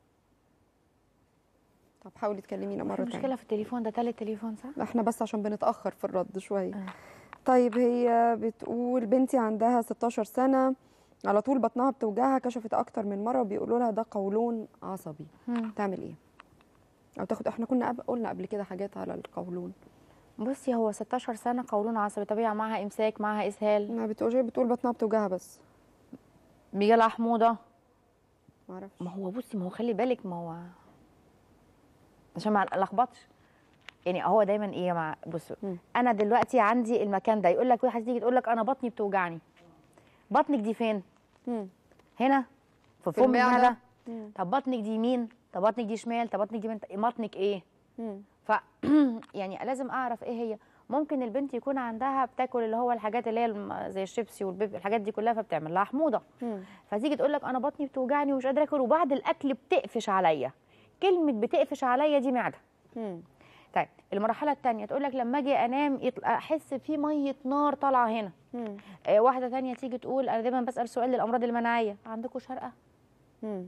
طب حاولي تكلمينا مره المشكله تانية في التليفون ده تالت تليفون صح احنا بس عشان بنتاخر في الرد شويه آه. طيب هي بتقول بنتي عندها 16 سنه على طول بطنها بتوجعها كشفت اكتر من مره وبيقولوا لها ده قولون عصبي مم. تعمل ايه او تاخد احنا كنا قبل قلنا قبل كده حاجات على القولون بصي هو 16 سنه قولون عصبي طبيعي معاها امساك معاها اسهال ما بتقولش بتقول بطنها بتوجعها بس بيجي لها حموضه ما اعرفش ما هو بصي ما هو خلي بالك ما هو عشان ما لخبطش يعني هو دايما ايه يا جماعه بصوا مم. انا دلوقتي عندي المكان ده يقول لك واحد تيجي تقول لك انا بطني بتوجعني بطنك دي فين مم. هنا في في فم المعدة. المعده مم. طب بطنك دي يمين طب بطنك دي شمال طب بطنك دي بنت... بطنك ايه مم. ف يعني لازم اعرف ايه هي ممكن البنت يكون عندها بتاكل اللي هو الحاجات اللي هي الم- زي الشيبسي والبيبي الحاجات دي كلها فبتعمل لها حموضه مم. فتيجي تقول لك انا بطني بتوجعني ومش قادره اكل وبعد الاكل بتقفش عليا كلمه بتقفش عليا دي معده مم. طيب المرحله الثانيه تقول لك لما اجي انام يطلع احس في ميه نار طالعه هنا مم. آه واحده ثانيه تيجي تقول انا دايما بسال سؤال للامراض المناعيه عندكم شرقه مم.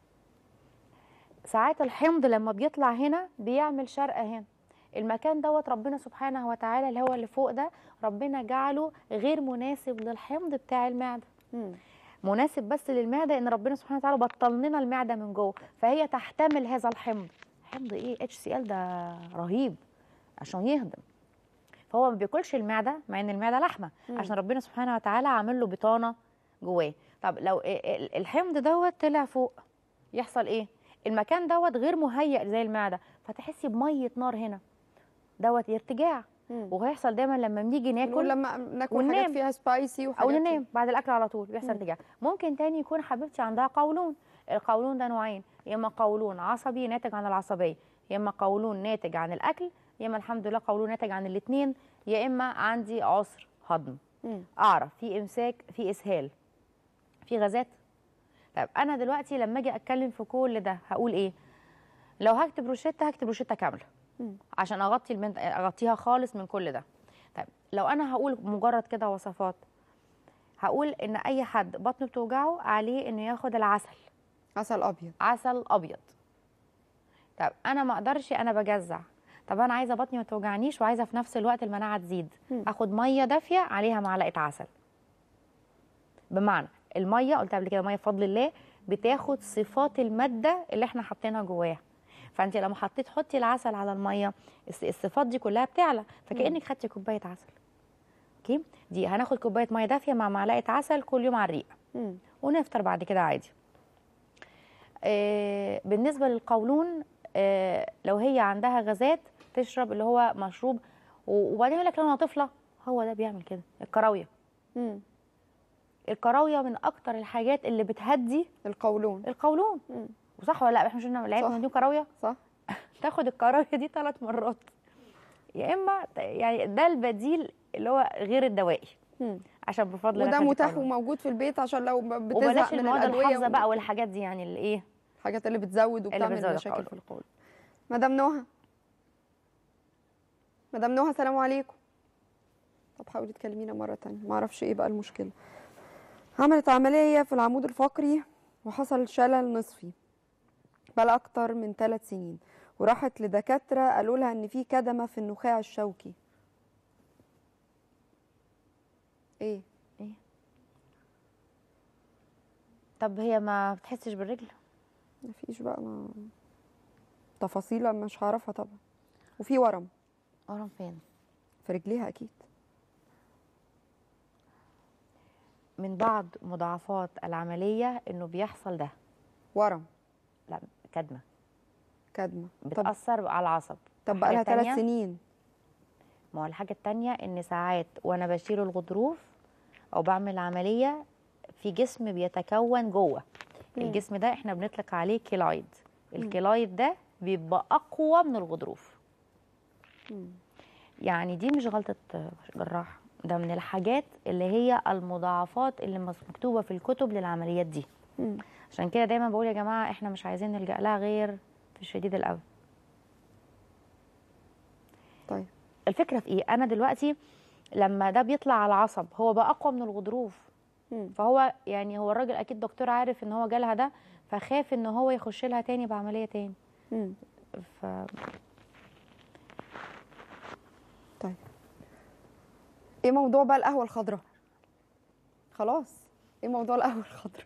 ساعات الحمض لما بيطلع هنا بيعمل شرقه هنا المكان دوت ربنا سبحانه وتعالى اللي هو اللي فوق ده ربنا جعله غير مناسب للحمض بتاع المعده مم. مناسب بس للمعده ان ربنا سبحانه وتعالى بطل لنا المعده من جوه فهي تحتمل هذا الحمض حمض ايه اتش سي ال ده رهيب عشان يهضم فهو ما بياكلش المعده مع ان المعده لحمه عشان ربنا سبحانه وتعالى عامل له بطانه جواه طب لو ال- الحمض دوت طلع فوق يحصل ايه المكان دوت غير مهيأ زي المعده فتحسي بميه نار هنا دوت ارتجاع مم. وهيحصل دايما لما بنيجي نقول ناكل لما ناكل وننام. حاجات فيها سبايسي او وحاجات ننام بعد الاكل على طول بيحصل ارتجاع ممكن تاني يكون حبيبتي عندها قولون القولون ده نوعين يا اما قولون عصبي ناتج عن العصبيه يا اما قولون ناتج عن الاكل يا اما الحمد لله قولون ناتج عن الاثنين يا اما عندي عسر هضم مم. اعرف في امساك في اسهال في غازات طيب انا دلوقتي لما اجي اتكلم في كل ده هقول ايه لو هكتب روشته هكتب روشته كامله مم. عشان اغطي المنت... اغطيها خالص من كل ده طيب لو انا هقول مجرد كده وصفات هقول ان اي حد بطنه بتوجعه عليه انه ياخد العسل عسل ابيض عسل ابيض طب انا ما اقدرش انا بجزع طب انا عايزه بطني ما توجعنيش وعايزه في نفس الوقت المناعه تزيد مم. اخد ميه دافيه عليها معلقه عسل بمعنى الميه قلت قبل كده ميه بفضل الله بتاخد صفات الماده اللي احنا حاطينها جواها فانت لما حطيت حطي العسل على الميه الص- الصفات دي كلها بتعلى فكانك خدتي كوبايه عسل اوكي دي هناخد كوبايه ميه دافيه مع معلقه عسل كل يوم على الريق مم. ونفطر بعد كده عادي آه بالنسبه للقولون آه لو هي عندها غازات تشرب اللي هو مشروب و- وبعدين يقول لك لو انا طفله هو ده بيعمل كده الكراويه مم. الكراويه من اكتر الحاجات اللي بتهدي القولون القولون مم. وصح ولا لا احنا مش قلنا العيال صح. مهديين كراويه صح تاخد الكراويه دي ثلاث مرات يا اما ت- يعني ده البديل اللي هو غير الدوائي مم. عشان بفضل الله وده خدت متاح بالنا. وموجود في البيت عشان لو ب- بتزهق وبلاش من المواد الادويه الحافظه بقى وال- والحاجات دي يعني اللي ايه الحاجات اللي بتزود اللي وبتعمل بتزود مشاكل القولون. في القولون مدام نهى مدام نهى سلام عليكم طب حاولي تكلمينا مره تانية ما اعرفش ايه بقى المشكله عملت عمليه في العمود الفقري وحصل شلل نصفي بقى اكتر من ثلاث سنين وراحت لدكاتره قالوا لها ان في كدمه في النخاع الشوكي ايه طب هي ما بتحسش بالرجل مفيش بقى ما تفاصيل مش هعرفها طبعا وفي ورم ورم فين في رجليها اكيد من بعض مضاعفات العمليه انه بيحصل ده ورم لا كدمه كدمه طب بتاثر على العصب طب بقى لها حاجة ثلاث تانية؟ سنين ما هو الحاجه التانية ان ساعات وانا بشيل الغضروف او بعمل عمليه في جسم بيتكون جوه مم. الجسم ده احنا بنطلق عليه كيلايد الكيلايد ده بيبقى اقوى من الغضروف مم. يعني دي مش غلطه جراح ده من الحاجات اللي هي المضاعفات اللي مس- مكتوبه في الكتب للعمليات دي مم. عشان كده دايما بقول يا جماعه احنا مش عايزين نلجا لها غير في الشديد القوي طيب الفكره في ايه انا دلوقتي لما ده بيطلع على العصب هو بقى اقوى من الغضروف مم. فهو يعني هو الراجل اكيد دكتور عارف ان هو جالها ده فخاف ان هو يخش لها تاني بعمليه تاني مم. ف طيب ايه موضوع بقى القهوه الخضراء خلاص ايه موضوع القهوه الخضراء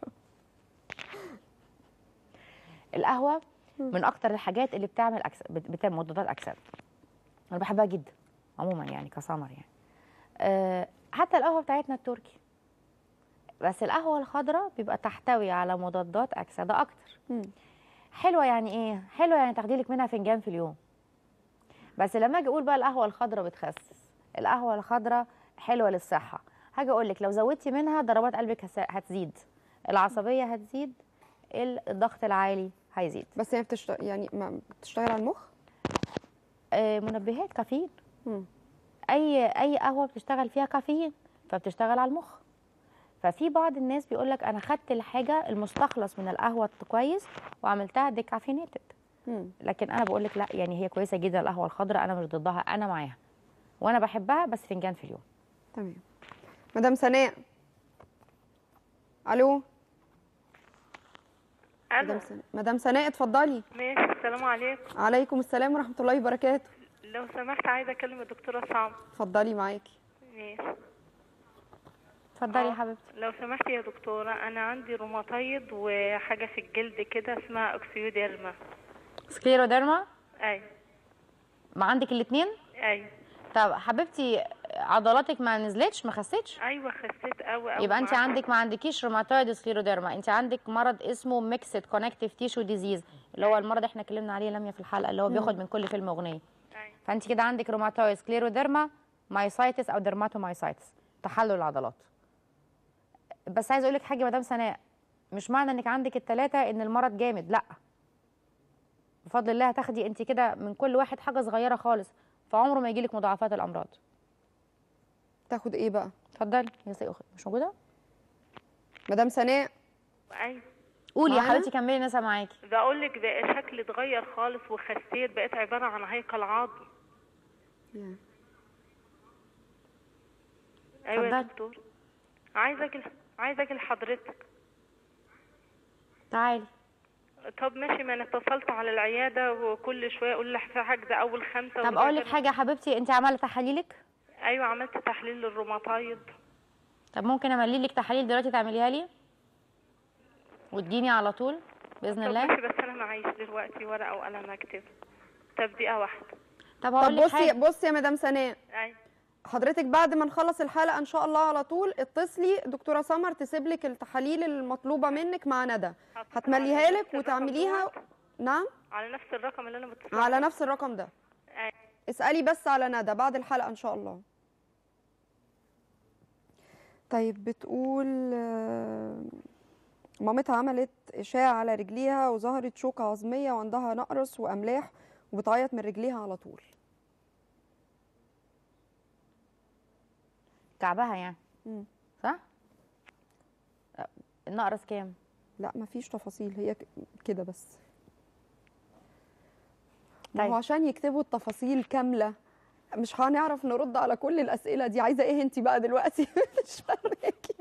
القهوه من اكتر الحاجات اللي بتعمل أكسد بتعمل مضادات اكسده انا بحبها جدا عموما يعني كسمر يعني أه حتى القهوه بتاعتنا التركي بس القهوه الخضراء بيبقى تحتوي على مضادات اكسده اكتر مم. حلوه يعني ايه حلوه يعني تاخدي لك منها فنجان في اليوم بس لما اجي اقول بقى القهوه الخضراء بتخسس القهوه الخضراء حلوه للصحه هاجي اقول لك لو زودتي منها ضربات قلبك هس- هتزيد العصبيه هتزيد الضغط العالي هيزيد بس هي بتشتغل يعني ما بتشتغل على المخ آه، منبهات كافيين مم. اي اي قهوه بتشتغل فيها كافيين فبتشتغل على المخ ففي بعض الناس بيقول لك انا خدت الحاجه المستخلص من القهوه كويس وعملتها ديكافينيتد مم. لكن انا بقول لك لا يعني هي كويسه جدا القهوه الخضراء انا مش ضدها انا معاها وانا بحبها بس فنجان في اليوم تمام مدام سناء الو مدام ألو سناء مدام سناء اتفضلي ماشي السلام عليكم عليكم السلام ورحمه الله وبركاته لو سمحت عايزة أكلم الدكتورة سام اتفضلي معاكي ماشي اتفضلي يا آه. حبيبتي لو سمحت يا دكتورة أنا عندي روماتيد وحاجة في الجلد كده اسمها أكسيوديرما سكليروديرما أي ما عندك الاثنين أي طب حبيبتي عضلاتك ما نزلتش ما خسيتش أيوة خسيت أوي أوي يبقى انت مع- عندك ما عندكيش روماتويد سكليروديرما انت عندك مرض اسمه ميكسد كونكتيف تيشو ديزيز اللي هو المرض احنا اتكلمنا عليه لميا في الحلقه اللي هو بياخد من كل فيلم اغنيه أي فانت كده عندك روماتويد سكليروديرما مايسايتس او درماتومايسايتس تحلل العضلات بس عايز اقول لك حاجه يا مدام سناء مش معنى انك عندك الثلاثه ان المرض جامد لا بفضل الله هتاخدي انت كده من كل واحد حاجه صغيره خالص فعمره ما يجيلك مضاعفات الامراض تاخد ايه بقى اتفضلي يا سي اخت مش موجوده مدام سناء أي قولي يا معانا؟ حبيبتي كملي ناسا معاكي بقول لك بقى شكلي اتغير خالص وخسيت بقيت عبارة عن هيكل عظمي يا. أيوة يا اتفضلي. دكتور عايزة أجي عايزة أجي لحضرتك تعالي طب ماشي ما انا اتصلت على العياده وكل شويه اقول لك في حاجه اول خمسه طب اقول لك حاجه يا حبيبتي انت عماله تحاليلك ايوه عملت تحليل للروماتايد طب ممكن املي لك تحاليل دلوقتي تعمليها لي وتجيني على طول باذن طب الله ماشي بس انا معيش دلوقتي ورقه وقلم اكتب طب دقيقه واحده طب طب هقول لك بصي حاجه بصي يا مدام سناء ايوه حضرتك بعد ما نخلص الحلقه ان شاء الله على طول اتصلي دكتوره سمر تسيب لك التحاليل المطلوبه منك مع ندى هتمليها على لك نفس الرقم وتعمليها دوت؟ نعم على نفس الرقم اللي انا متصله على نفس الرقم ده أيوة. اسالي بس على ندى بعد الحلقه ان شاء الله طيب بتقول آه، مامتها عملت اشاعه على رجليها وظهرت شوكه عظميه وعندها نقرس واملاح وبتعيط من رجليها على طول كعبها يعني مم. صح لا، النقرس كام لا مفيش تفاصيل هي ك- كده بس ما طيب. هو عشان يكتبوا التفاصيل كامله مش هنعرف نرد على كل الاسئله دي عايزه ايه انت بقى دلوقتي مش فاهماكي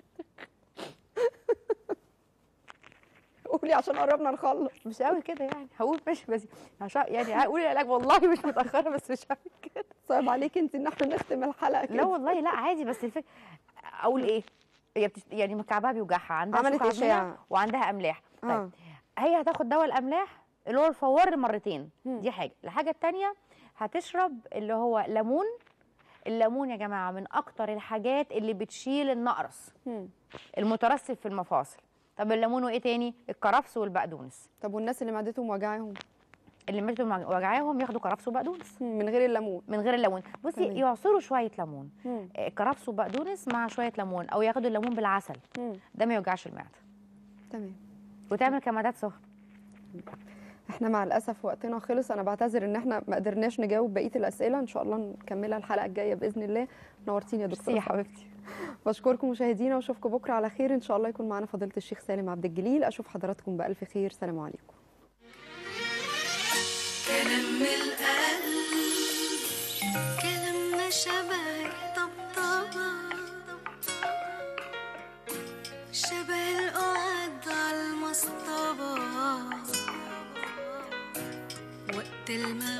قولي عشان قربنا نخلص مش قوي كده يعني هقول ماشي بس عشان يعني هقول العلاج والله مش متاخره بس مش قوي كده صعب عليك انت ان احنا نختم الحلقه كده لا والله لا عادي بس الفكره اقول ايه هي بتشت... يعني مكعبها بيوجعها عندها عملت سكر إشاعة. عمية وعندها املاح طيب آه. هي هتاخد دواء الاملاح اللي هو الفوار مرتين مم. دي حاجه الحاجه الثانيه هتشرب اللي هو ليمون الليمون يا جماعه من اكتر الحاجات اللي بتشيل النقرس مم. المترسب في المفاصل طب الليمون وايه تاني الكرفس والبقدونس طب والناس اللي معدتهم وجعاهم اللي ماتوا مع- وجعاهم ياخدوا كرفس وبقدونس مم، من غير الليمون من غير الليمون بصي تمام. يعصروا شويه ليمون مم. آه، كرفس وبقدونس مع شويه ليمون او ياخدوا الليمون بالعسل مم. ده ما يوجعش المعده تمام وتعمل كمادات سخنه احنا مع الاسف وقتنا خلص انا بعتذر ان احنا ما قدرناش نجاوب بقيه الاسئله ان شاء الله نكملها الحلقه الجايه باذن الله نورتيني يا دكتوره يا سارة. حبيبتي بشكركم مشاهدينا واشوفكم بكره على خير ان شاء الله يكون معانا فضيله الشيخ سالم عبد الجليل اشوف حضراتكم بالف خير سلام عليكم كلام من القلب كلامنا شبه الطبطبة شبه القعد على المصطبة وقت الما